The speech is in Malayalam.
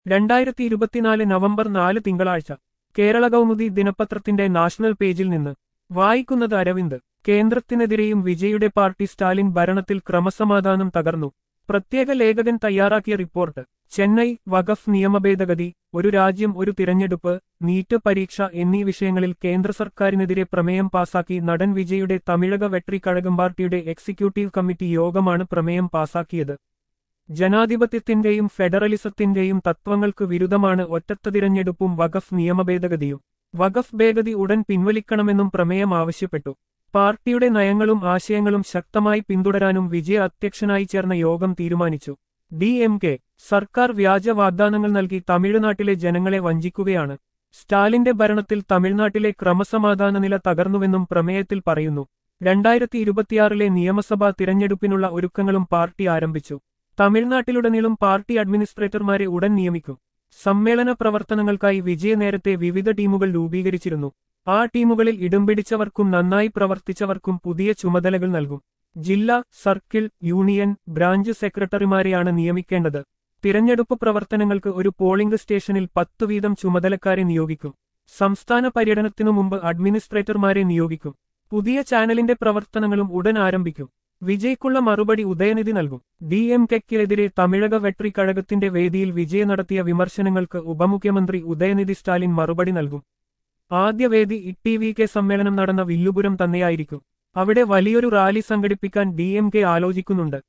രണ്ടായിരത്തി ഇരുപത്തിനാല് നവംബർ നാല് തിങ്കളാഴ്ച കേരള കൗമുദി ദിനപത്രത്തിന്റെ നാഷണൽ പേജിൽ നിന്ന് വായിക്കുന്നത് അരവിന്ദ് കേന്ദ്രത്തിനെതിരെയും വിജയുടെ പാർട്ടി സ്റ്റാലിൻ ഭരണത്തിൽ ക്രമസമാധാനം തകർന്നു പ്രത്യേക ലേഖകൻ തയ്യാറാക്കിയ റിപ്പോർട്ട് ചെന്നൈ വഖഫ് നിയമഭേദഗതി ഒരു രാജ്യം ഒരു തിരഞ്ഞെടുപ്പ് നീറ്റ് പരീക്ഷ എന്നീ വിഷയങ്ങളിൽ കേന്ദ്ര സർക്കാരിനെതിരെ പ്രമേയം പാസാക്കി നടൻ വിജയുടെ തമിഴക വെട്രി കഴകം പാർട്ടിയുടെ എക്സിക്യൂട്ടീവ് കമ്മിറ്റി യോഗമാണ് പ്രമേയം പാസാക്കിയത് ജനാധിപത്യത്തിന്റെയും ഫെഡറലിസത്തിന്റെയും തത്വങ്ങൾക്ക് വിരുദ്ധമാണ് ഒറ്റത്ത തിരഞ്ഞെടുപ്പും വഖഫ് നിയമഭേദഗതിയും വഖഫ് ഭേദഗതി ഉടൻ പിൻവലിക്കണമെന്നും പ്രമേയം ആവശ്യപ്പെട്ടു പാർട്ടിയുടെ നയങ്ങളും ആശയങ്ങളും ശക്തമായി പിന്തുടരാനും വിജയ അധ്യക്ഷനായി ചേർന്ന യോഗം തീരുമാനിച്ചു ഡി എം കെ സർക്കാർ വ്യാജ വാഗ്ദാനങ്ങൾ നൽകി തമിഴ്നാട്ടിലെ ജനങ്ങളെ വഞ്ചിക്കുകയാണ് സ്റ്റാലിന്റെ ഭരണത്തിൽ തമിഴ്നാട്ടിലെ ക്രമസമാധാന നില തകർന്നുവെന്നും പ്രമേയത്തിൽ പറയുന്നു രണ്ടായിരത്തി ഇരുപത്തിയാറിലെ നിയമസഭാ തിരഞ്ഞെടുപ്പിനുള്ള ഒരുക്കങ്ങളും പാർട്ടി ആരംഭിച്ചു തമിഴ്നാട്ടിലുടനീളം പാർട്ടി അഡ്മിനിസ്ട്രേറ്റർമാരെ ഉടൻ നിയമിക്കും സമ്മേളന പ്രവർത്തനങ്ങൾക്കായി വിജയ നേരത്തെ വിവിധ ടീമുകൾ രൂപീകരിച്ചിരുന്നു ആ ടീമുകളിൽ ഇടം പിടിച്ചവർക്കും നന്നായി പ്രവർത്തിച്ചവർക്കും പുതിയ ചുമതലകൾ നൽകും ജില്ലാ സർക്കിൾ യൂണിയൻ ബ്രാഞ്ച് സെക്രട്ടറിമാരെയാണ് നിയമിക്കേണ്ടത് തിരഞ്ഞെടുപ്പ് പ്രവർത്തനങ്ങൾക്ക് ഒരു പോളിംഗ് സ്റ്റേഷനിൽ പത്തു വീതം ചുമതലക്കാരെ നിയോഗിക്കും സംസ്ഥാന പര്യടനത്തിനു മുമ്പ് അഡ്മിനിസ്ട്രേറ്റർമാരെ നിയോഗിക്കും പുതിയ ചാനലിന്റെ പ്രവർത്തനങ്ങളും ഉടൻ ആരംഭിക്കും വിജയ്ക്കുള്ള മറുപടി ഉദയനിധി നൽകും ഡി എം കെക്കെതിരെ തമിഴക വെട്രി കഴകത്തിന്റെ വേദിയിൽ വിജയ നടത്തിയ വിമർശനങ്ങൾക്ക് ഉപമുഖ്യമന്ത്രി ഉദയനിധി സ്റ്റാലിൻ മറുപടി നൽകും ആദ്യ വേദി ഇ വി കെ സമ്മേളനം നടന്ന വില്ലുപുരം തന്നെയായിരിക്കും അവിടെ വലിയൊരു റാലി സംഘടിപ്പിക്കാൻ ഡി എം കെ ആലോചിക്കുന്നുണ്ട്